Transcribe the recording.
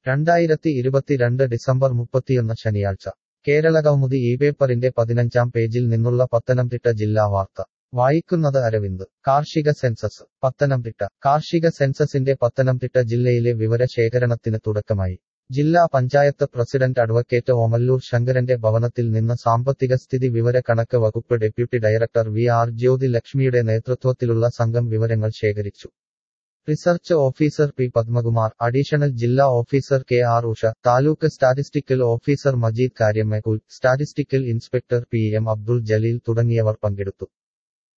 രണ്ടായിരത്തി ഇരുപത്തിരണ്ട് ഡിസംബർ മുപ്പത്തിയൊന്ന് ശനിയാഴ്ച കേരളകൗമുദി ഈ പേപ്പറിന്റെ പതിനഞ്ചാം പേജിൽ നിന്നുള്ള പത്തനംതിട്ട ജില്ലാ വാർത്ത വായിക്കുന്നത് അരവിന്ദ് കാർഷിക സെൻസസ് പത്തനംതിട്ട കാർഷിക സെൻസസിന്റെ പത്തനംതിട്ട ജില്ലയിലെ വിവരശേഖരണത്തിന് തുടക്കമായി ജില്ലാ പഞ്ചായത്ത് പ്രസിഡന്റ് അഡ്വക്കേറ്റ് ഓമല്ലൂർ ശങ്കരന്റെ ഭവനത്തിൽ നിന്ന് സാമ്പത്തിക സ്ഥിതി വിവര കണക്ക് വകുപ്പ് deputy director V R Jyothi ലക്ഷ്മിയുടെ നേതൃത്വത്തിലുള്ള സംഘം വിവരങ്ങൾ ശേഖരിച്ചു research officer P Padmakumar additional ജില്ലാ officer K R Usha taluk statistical officer Majeed കാര്യമേകുൽ statistical inspector P M Abdul Jaleel തുടങ്ങിയവർ പങ്കെടുത്തു